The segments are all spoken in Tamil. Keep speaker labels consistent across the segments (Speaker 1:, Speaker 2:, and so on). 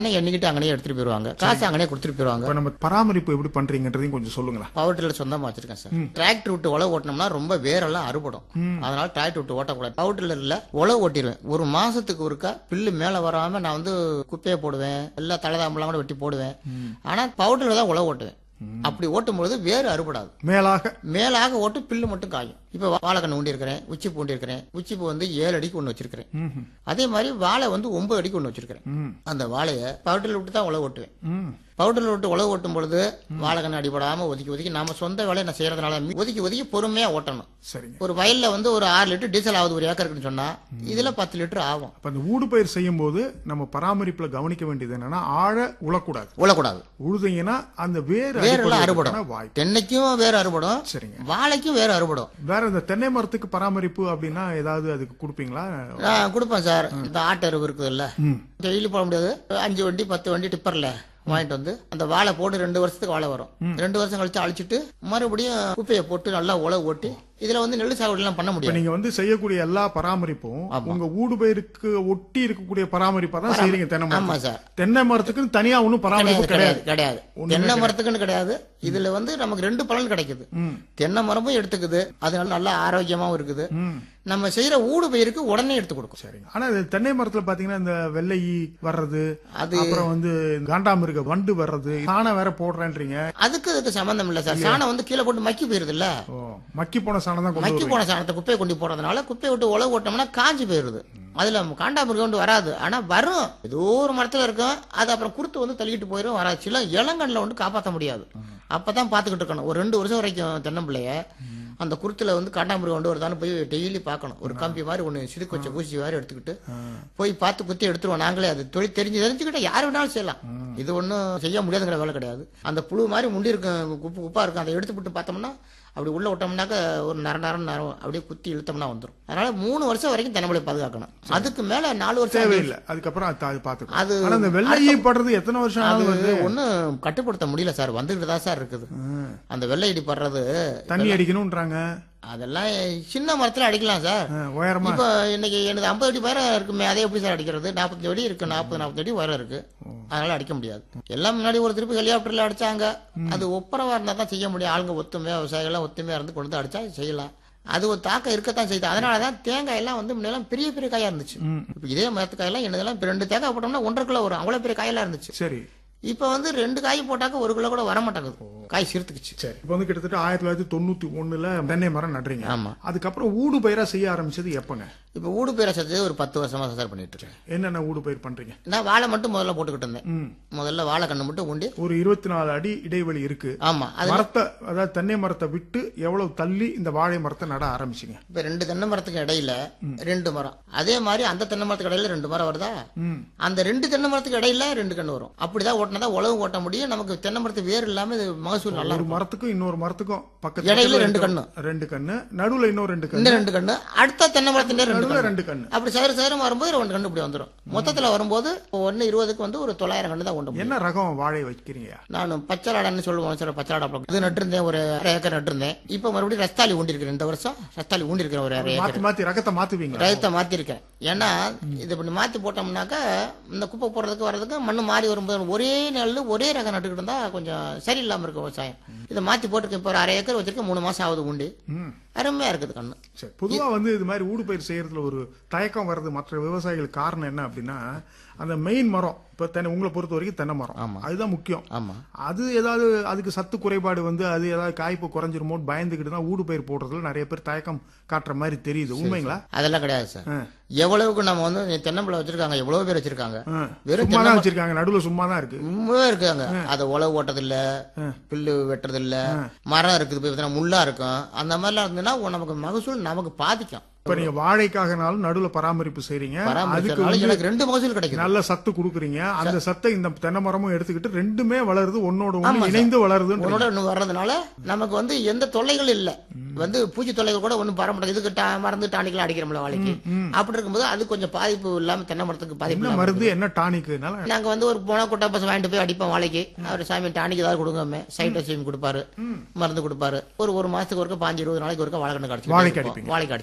Speaker 1: எண்ணிக்கிட்டு அங்கனே எடுத்துட்டு போயிருவாங்க காசு அங்கனே கொடுத்துட்டு போயிருவாங்க
Speaker 2: இப்ப நம்ம பராமரிப்பு எப்படி பண்றீங்கன்றதையும் கொஞ்சம் சொல்லுங்களேன்
Speaker 1: பவர் டில்லர் சொந்தமா வச்சிருக்கேன் சார் டிராக்டர் விட்டு உழவு ஓட்டினோம்னா ரொம்ப வேரெல்லாம் அறுபடும் அதனால டிராக்டர் விட்டு ஓட்டக்கூடாது பவர் டில்லர்ல உழவு ஓட்டிடுவேன் ஒரு மாசத்துக்கு ஒருக்கா பில்லு மேல வராம நான் வந்து குப்பையை போடுவேன் எல்லாம் தலதாம்பெல்லாம் கூட வெட்டி போடுவேன் ஆனா பவர் டில்லர் தான் உழவு ஓட்டுவேன் அப்படி ஓட்டும் பொழுது வேறு அறுபடாது
Speaker 2: மேலாக
Speaker 1: மேலாக ஓட்டு பில்லு மட்டும் காயும் இப்ப வாழைக்கண்ணு ஊண்டி இருக்கிறேன் உச்சி பூண்டி இருக்கிறேன் உச்சி பூ வந்து ஏழு அடிக்கு ஒண்ணு வச்சிருக்கிறேன்
Speaker 2: ம்ஹும்.
Speaker 1: அதே மாதிரி வாழை வந்து ஒன்பது அடிக்கு ஒண்ணு வச்சிருக்கிறேன்
Speaker 2: ம்.
Speaker 1: அந்த வாழையை பவுடரில் விட்டு தான் உழவு ஓட்டுவேன்
Speaker 2: ம்.
Speaker 1: பவுடரில் விட்டு உழவு ஓட்டும் பொழுது வாழைக்கண்ணு அடிபடாம ஒதுக்கி ஒதுக்கி நாம சொந்த வேலையை நான் செய்யறதுனால ஒதுக்கி ஒதுக்கி பொறுமையா ஓட்டணும்
Speaker 2: சரிங்க
Speaker 1: ஒரு வயல்ல வந்து ஒரு ஆறு லிட்டர் டீசல் ஆகுது ஒரு ஏக்கருக்குன்னு சொன்னா இதுல பத்து லிட்டர் ஆகும்
Speaker 2: அப்ப அந்த ஊடுபயிர் செய்யும் போது நம்ம பராமரிப்புல கவனிக்க வேண்டியது என்னன்னா ஆழ உழக்கூடாது
Speaker 1: உழக்கூடாது
Speaker 2: உழுதீங்கன்னா அந்த வேர்
Speaker 1: வேரெல்லாம்
Speaker 2: அடிபடுறதுக்கான
Speaker 1: அறுபடும்
Speaker 2: வாய்ப்பு
Speaker 1: தென்னைக்கும் வேறு அறுபடும்
Speaker 2: சரிங்க
Speaker 1: வாழைக்கும் வேறு அறுபடும்
Speaker 2: வேற இந்த தென்னை மரத்துக்கு பராமரிப்பு அப்படின்னா ஏதாவது அதுக்கு கொடுப்பீங்களா
Speaker 1: நான் கொடுப்பேன் சார் இந்த ஆட்டு அருவு இருக்குதுல்ல
Speaker 2: ம்.
Speaker 1: டெய்லி போட முடியாது அஞ்சு வண்டி பத்து வண்டி டிப்பர்ல வாங்கிட்டு வந்து அந்த வாழை போட்டு ரெண்டு வருஷத்துக்கு வாழை வரும் ரெண்டு வருஷம் கழிச்சு அழிச்சிட்டு மறுபடியும் குப்பையை போட்டு நல்லா உழவு ஓட்டி இதுல வந்து நெல் சாகுபடி எல்லாம் பண்ண
Speaker 2: இப்ப
Speaker 1: முடியும்
Speaker 2: நீங்க வந்து செய்யக்கூடிய எல்லா பராமரிப்பும் உங்க ஊடுபயிருக்கு ஒட்டி இருக்கக்கூடிய பராமரிப்பா தான் செய்றீங்க தென்னை
Speaker 1: ஆமா
Speaker 2: மரம்
Speaker 1: சார்
Speaker 2: தென்னை மரத்துக்கு தனியா ஒன்றும் பராமரிப்பு
Speaker 1: கிடையாது
Speaker 2: கிடையாது
Speaker 1: கிடையாது தென்னை மரத்துக்குன்னு கிடையாது இதுல வந்து நமக்கு ரெண்டு பலன் கிடைக்குது
Speaker 2: ம்.
Speaker 1: தென்னை மரமும் எடுத்துக்குது அதனால நல்லா ஆரோக்கியமாவும் இருக்குது
Speaker 2: ம்.
Speaker 1: நம்ம செய்யற ஊடு பயிருக்கு உடனே எடுத்து கொடுக்கும்
Speaker 2: சரிங்க ஆனா இது தென்னை மரத்துல பாத்தீங்கன்னா இந்த வெள்ளை ஈ வர்றது
Speaker 1: அது-
Speaker 2: அப்புறம் வந்து காண்டாமிருக வண்டு வர்றது சாணம் வேற போடுறேன்றீங்க
Speaker 1: அதுக்கு இதுக்கு சம்பந்தம் இல்ல சார் சாணம் வந்து கீழே போட்டு மக்கி போயிருது இல்ல
Speaker 2: ஓ மக்கி போன சாணம் தான் கொண்டு
Speaker 1: மக்கி
Speaker 2: வருவீங்க
Speaker 1: போன சாணத்தை குப்பையை கொண்டு போறதுனால குப்பையை விட்டு உழவு ஓட்டோம்னா காஞ்சி போயிருது அதுல காண்டாமிருகம் கொண்டு வராது ஆனா வரும் ஏதோ ஒரு மரத்துல இருக்கும் அது அப்புறம் குருத்து வந்து தள்ளிட்டு போயிடும் வராது சில இளங்கண்ணில் வந்து காப்பாற்ற முடியாது அப்பதான் பாத்துக்கிட்டு இருக்கணும் ஒரு ரெண்டு வருஷம் வரைக்கும் தென்னம்பிள்ளைய அந்த குருத்துல வந்து காண்டாமிருகம் கொண்டு வருதான்னு போய் டெய்லி பார்க்கணும் ஒரு கம்பி மாதிரி ஒண்ணு சிறுக்கு வச்ச ஊசி மாதிரி எடுத்துக்கிட்டு போய் பார்த்து குத்தி எடுத்துருவோம் நாங்களே அது தொழில் தெரிஞ்சு தெரிஞ்சுக்கிட்ட யார் வேணாலும் செய்யலாம் இது ஒண்ணும் செய்ய முடியாதுங்கிற வேலை கிடையாது அந்த புழு மாதிரி முண்டி இருக்கும் குப்பு குப்பா இருக்கும் அதை எடுத்து விட்டு பார்த்தோம்னா அப்படி உள்ள விட்டோம்னாக்க ஒரு நர நரம் நரம் அப்படியே குத்தி இழுத்தோம்னா வந்துரும் அதனால மூணு வருஷம் வரைக்கும் தென்னம்பிள்ளை பாதுகாக்கணும் அதுக்கு மேல நாலு வருஷம்
Speaker 2: தேவையில்லை அதுக்கப்புறம் அது அது பாத்துக்கோ
Speaker 1: அது
Speaker 2: ஆனா இந்த வெள்ளை ஈ படுறது எத்தனை வருஷம்
Speaker 1: அது
Speaker 2: ஆகுது வருது
Speaker 1: ஒண்ணும் கட்டுப்படுத்த முடியல சார் வந்துகிட்டு தான் சார் இருக்குது அந்த வெள்ளை இடி படுறது
Speaker 2: தண்ணி அடிக்கணும்ன்றாங்க
Speaker 1: அதெல்லாம் சின்ன மரத்துல அடிக்கலாம் சார்
Speaker 2: ஆ, உயரமா
Speaker 1: இப்போ இன்னைக்கு எனக்கு ஐம்பது அடி உயரம் இருக்குமே அதே எப்படி சார் அடிக்கிறது நாற்பத்தஞ்சு அடி இருக்கு நாற்பது நாற்பது அடி உயரம் இருக்கு அதனால அடிக்க முடியாது எல்லாம் முன்னாடி ஒரு திருப்பி ஹெலிகாப்டர்ல அடிச்சாங்க அது ஒப்பரவா இருந்தா தான் செய்ய முடியும் ஆளுங்க ஒத்துமையா விவசாயிகள் ஒத்துமையா இருந்து கொண்டு வந்து அடிச்சா செய்யலாம் அது ஒரு தாக்கம் இருக்கத்தான் செய்யுது அதனாலதான் தேங்காய் எல்லாம் வந்து முன்னெல்லாம் பெரிய பெரிய காயா இருந்துச்சு இப்ப இதே மரத்துக்காயெல்லாம் என்னதெல்லாம் இப்ப ரெண்டு தேங்காய் போட்டோம்னா ஒன்றரை கிலோ வரும் அவ்வளவு பெரிய காயெல்லாம் இருந்துச்சு
Speaker 2: சரி
Speaker 1: இப்ப வந்து ரெண்டு காய் போட்டாக்க ஒரு கிலோ கூட வர மாட்டேங்குது காய் சிறுத்துக்குச்சு
Speaker 2: சரி இப்போ வந்து கிட்டத்தட்ட ஆயிரத்தி தொள்ளாயிரத்தி தொண்ணூத்தி ஒண்ணுல தென்னை மரம் நடுறீங்க
Speaker 1: ஆமா
Speaker 2: அதுக்கப்புறம் ஊடு பயிரா செய்ய ஆரம்பிச்சது எப்பங்க
Speaker 1: இப்ப ஊடு பேரை சேர்த்து ஒரு பத்து வருஷமா சார் பண்ணிட்டு இருக்கேன்
Speaker 2: என்னென்ன ஊடு பயிர் பண்றீங்க
Speaker 1: நான் வாழை மட்டும் முதல்ல போட்டுக்கிட்டு இருந்தேன்
Speaker 2: ம்.
Speaker 1: முதல்ல வாழை கண்ணு மட்டும் ஊண்டி
Speaker 2: ஒரு இருபத்தி நாலு அடி இடைவெளி இருக்கு
Speaker 1: ஆமா அது
Speaker 2: மரத்தை அதாவது தென்னை மரத்தை விட்டு எவ்வளவு தள்ளி இந்த வாழை மரத்தை நட ஆரம்பிச்சீங்க
Speaker 1: இப்ப ரெண்டு தென்னை மரத்துக்கு இடையில ரெண்டு மரம் அதே மாதிரி அந்த தென்னை மரத்துக்கு இடையில ரெண்டு மரம் வருதா
Speaker 2: ம்.
Speaker 1: அந்த ரெண்டு தென்னை மரத்துக்கு இடையில ரெண்டு கண்ணு வரும் அப்படிதான் ஓட்டினதா உழவு ஓட்ட முடியும் நமக்கு தென்னை மரத்து வேர் இல்லாம இது மகசூல் நல்லா
Speaker 2: ஒரு
Speaker 1: இருக்கும்
Speaker 2: மரத்துக்கும் இன்னொரு மரத்துக்கும் பக்கத்துல
Speaker 1: இடையில ரெண்டு கண்ணு
Speaker 2: ரெண்டு கண்ணு நடுவுல இன்னொரு ரெண்டு
Speaker 1: இந்த
Speaker 2: கண்ணு
Speaker 1: ரெண்டு கண்ணு அடுத்த தென்னை மரத்தின் ரெண்டு
Speaker 2: நடுவுல
Speaker 1: கண்ணு
Speaker 2: ரெண்டு கண்ணு
Speaker 1: அப்படி சேர சேரம் வரும்போது ரெண்டு கண்ணு இப்படி வந்துரும் மொத்தத்துல வரும்போது ஒன்னு இருபதுக்கு வந்து ஒரு தொள்ளாயிரம் கண்ணு தான் கொண்டு முடியும்
Speaker 2: என்ன ரகம் வாழை வைக்கிறீங்க
Speaker 1: நான் பச்சலாடன்னு சொல்லுவோம் சார் பச்சலாடா பழம் இது நட்டிருந்தேன் ஒரு அரை ஏக்கர் நட்டிருந்தேன் இப்ப மறுபடியும் ரஸ்தாலி ஊண்டி இருக்கிறேன் இந்த வருஷம் ரஸ்தாலி ஊண்டி இருக்கிறேன் ஒரு அரை ஏக்கர்
Speaker 2: மாத்தி மாத்தி ரகத்தை மாத்துவீங்க
Speaker 1: ரயத்தை மாத்திருக்கேன் ஏன்னா இது இப்படி மாத்தி போட்டோம்னாக்கா இந்த குப்பை போடுறதுக்கு வர்றதுக்கு மண்ணு மாறி வரும்போது ஒரே நெல் ஒரே ரகம் நட்டுக்கிட்டு இருந்தா கொஞ்சம் சரியில்லாம இருக்கும் விவசாயம் இதை மாத்தி போட்டிருக்கேன் இப்போ ஒரு அரை ஏக்கர் வச்சிருக்கேன் மூணு மாசம் ஆகுது உண்டு
Speaker 2: ம்.
Speaker 1: அருமையா இருக்குது கண்ணு
Speaker 2: சரி பொதுவா வந்து இது மாதிரி ஊடு பயிர் செய்யறதுல ஒரு தயக்கம் வர்றது மற்ற விவசாயிகள் காரணம் என்ன அப்படின்னா அந்த மெயின் மரம் இப்ப தென்னை உங்களை பொறுத்த வரைக்கும் தென்னை மரம் அதுதான் முக்கியம்
Speaker 1: ஆமா
Speaker 2: அது ஏதாவது அதுக்கு சத்து குறைபாடு வந்து அது ஏதாவது காய்ப்பு குறைஞ்சிருமோ பயந்துக்கிட்டு தான் ஊடு பயிர் போடுறதுல நிறைய பேர் தயக்கம் காட்டுற மாதிரி தெரியுது உண்மைங்களா
Speaker 1: அதெல்லாம் கிடையாது சார்
Speaker 2: ஆ.
Speaker 1: எவ்வளவுக்கு நம்ம வந்து தென்னம்பிள்ளை வச்சிருக்காங்க எவ்வளவு பேர் வச்சிருக்காங்க
Speaker 2: ஆ.
Speaker 1: வெறும்
Speaker 2: சும்மா தான் வச்சிருக்காங்க நடுவுல சும்மா தான் இருக்கு
Speaker 1: ரொம்பவே இருக்காங்க அதை உழவு ஓட்டது இல்ல புல்லு வெட்டுறது இல்ல மரம் இருக்குது போய் பார்த்தீங்கன்னா முள்ளா இருக்கும் அந்த மாதிரிலாம் இருந்ததுன்னா நமக்கு மகசூல் நமக்கு பாதிக்கும்
Speaker 2: இப்ப நீங்க வாழைக்காகனாலும் நடுவுல பராமரிப்பு செய்றீங்க அதுக்கு
Speaker 1: பராமரிச்சதுனால
Speaker 2: வந்து
Speaker 1: எனக்கு ரெண்டு மகசூல் கிடைக்குது
Speaker 2: நல்ல சத்து கொடுக்குறீங்க அந்த சத்தை இந்த தென்னை மரமும் எடுத்துக்கிட்டு ரெண்டுமே வளருது ஒன்னோட
Speaker 1: ஆமா
Speaker 2: ஒண்ணு
Speaker 1: சார்.
Speaker 2: இணைந்து வளருதுன்னு
Speaker 1: உன்னோட இன்னும் வர்றதுனால நமக்கு வந்து எந்த தொல்லைகளும் இல்ல வந்து பூச்சி தொல்லைகள் கூட ஒண்ணும் பர மாட்டேங்குது இதுக்கு டா- மருந்து டானிக்கெல்லாம் அடிக்கிறோம்ல வாழைக்கு அப்படி இருக்கும்போது அது கொஞ்சம் பாதிப்பு இல்லாம தென்னை மரத்துக்கு பாதிப்பு
Speaker 2: என்ன
Speaker 1: இல்லாம
Speaker 2: மருந்து என்ன டானிக்குனால
Speaker 1: இருக்கு. நாங்க வந்து ஒரு போனா கொட்டை பசங்க வாங்கிட்டு போய் அடிப்போம் வாழைக்கு அவர் சாமி டானிக் ஏதாவது கொடுங்க சைட்டோசியம் கொடுப்பாரு மருந்து கொடுப்பாரு ஒரு ஒரு மாசத்துக்கு ஒருக்க பாஞ்சு இருபது நாளைக்கு ஒருக்க வாழைக்கண்ணு
Speaker 2: வாழைக்கு
Speaker 1: கடிச்சு வாழைக்கு அடிச்சுட்டு இருப்போம்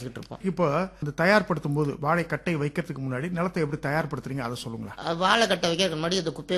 Speaker 2: இப்போ இந்த தயார்படுத்தும் போது வாழை கட்டை வைக்கிறதுக்கு முன்னாடி நிலத்தை எப்படி தயார்படுத்துறீங்க அதை சொல்லுங்களேன்
Speaker 1: வாழை கட்டை வைக்கிறதுக்கு முன்னாடி இந்த குப்பையை